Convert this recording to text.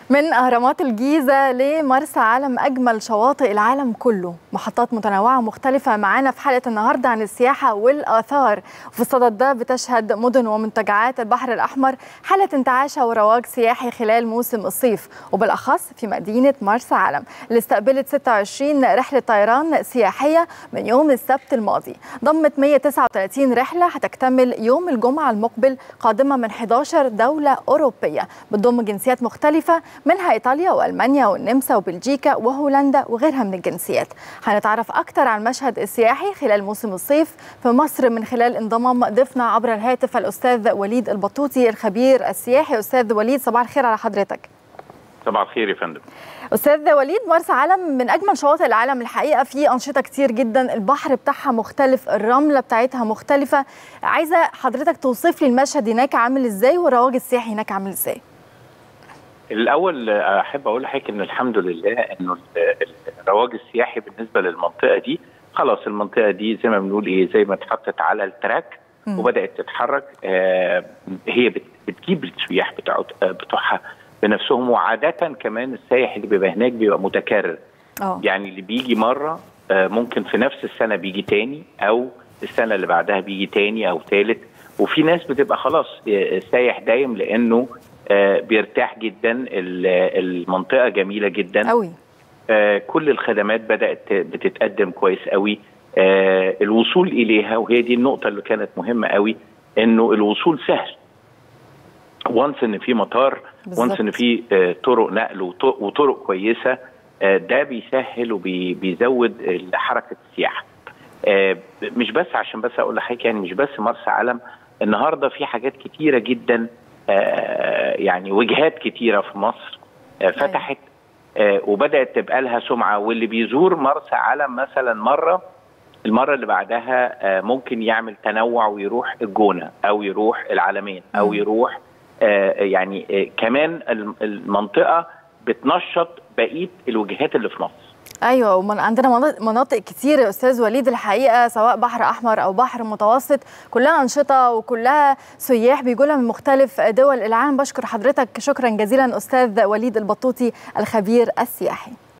من أهرامات الجيزة لمرسى علم أجمل شواطئ العالم كله محطات متنوعة مختلفة معانا في حلقة النهاردة عن السياحة والآثار وفي الصدد ده بتشهد مدن ومنتجعات البحر الأحمر حالة انتعاشة ورواج سياحي خلال موسم الصيف وبالأخص في مدينة مرسى علم اللي استقبلت 26 رحلة طيران سياحية من يوم السبت الماضي ضمت 139 رحلة هتكتمل يوم الجمعة المقبل قادمة من 11 دولة أوروبية بتضم جنسيات مختلفة منها إيطاليا وألمانيا والنمسا وبلجيكا وهولندا وغيرها من الجنسيات هنتعرف أكثر عن المشهد السياحي خلال موسم الصيف في مصر من خلال انضمام ضيفنا عبر الهاتف الأستاذ وليد البطوطي الخبير السياحي أستاذ وليد صباح الخير على حضرتك صباح الخير يا فندم استاذ وليد مرسى علم من اجمل شواطئ العالم الحقيقه في انشطه كتير جدا البحر بتاعها مختلف الرمله بتاعتها مختلفه عايزه حضرتك توصف لي المشهد هناك عامل ازاي والرواج السياحي هناك عامل ازاي الاول احب اقول لحضرتك ان الحمد لله انه الرواج السياحي بالنسبه للمنطقه دي خلاص المنطقه دي زي ما بنقول ايه زي ما اتحطت على التراك م. وبدات تتحرك آه هي بتجيب السياح بتوعها بنفسهم وعاده كمان السائح اللي بيبقى هناك بيبقى متكرر أوه. يعني اللي بيجي مره آه ممكن في نفس السنه بيجي تاني او السنه اللي بعدها بيجي تاني او ثالث وفي ناس بتبقى خلاص سايح دايم لانه آه بيرتاح جدا المنطقه جميله جدا قوي آه كل الخدمات بدات بتتقدم كويس قوي آه الوصول اليها وهي دي النقطه اللي كانت مهمه قوي انه الوصول سهل وانس ان في مطار وانس ان في طرق نقل وطرق كويسه ده بيسهل وبيزود حركه السياحه مش بس عشان بس اقول لحضرتك يعني مش بس مرسى علم النهارده في حاجات كتيره جدا يعني وجهات كتيره في مصر فتحت وبدات تبقى لها سمعه واللي بيزور مرسى علم مثلا مره المره اللي بعدها ممكن يعمل تنوع ويروح الجونه او يروح العلمين او يروح يعني كمان المنطقه بتنشط بقيه الوجهات اللي في مصر ايوه ومن عندنا مناطق كتير يا استاذ وليد الحقيقه سواء بحر احمر او بحر متوسط كلها انشطه وكلها سياح بيجوا لها من مختلف دول العالم بشكر حضرتك شكرا جزيلا استاذ وليد البطوطي الخبير السياحي